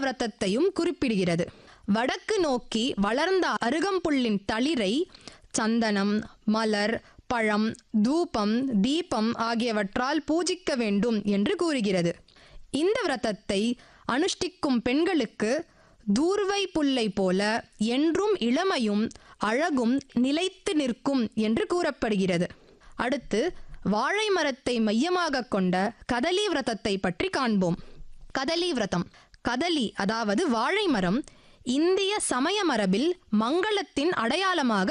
விரதத்தையும் குறிப்பிடுகிறது வடக்கு நோக்கி வளர்ந்த அருகம்புல்லின் தளிரை சந்தனம் மலர் பழம் தூபம் தீபம் ஆகியவற்றால் பூஜிக்க வேண்டும் என்று கூறுகிறது இந்த விரதத்தை அனுஷ்டிக்கும் பெண்களுக்கு தூர்வை புல்லை போல என்றும் இளமையும் அழகும் நிலைத்து நிற்கும் என்று கூறப்படுகிறது அடுத்து வாழை மரத்தை மையமாக கொண்ட கதலி விரதத்தை பற்றி காண்போம் கதலி விரதம் கதலி அதாவது வாழை மரம் இந்திய சமய மரபில் மங்களத்தின் அடையாளமாக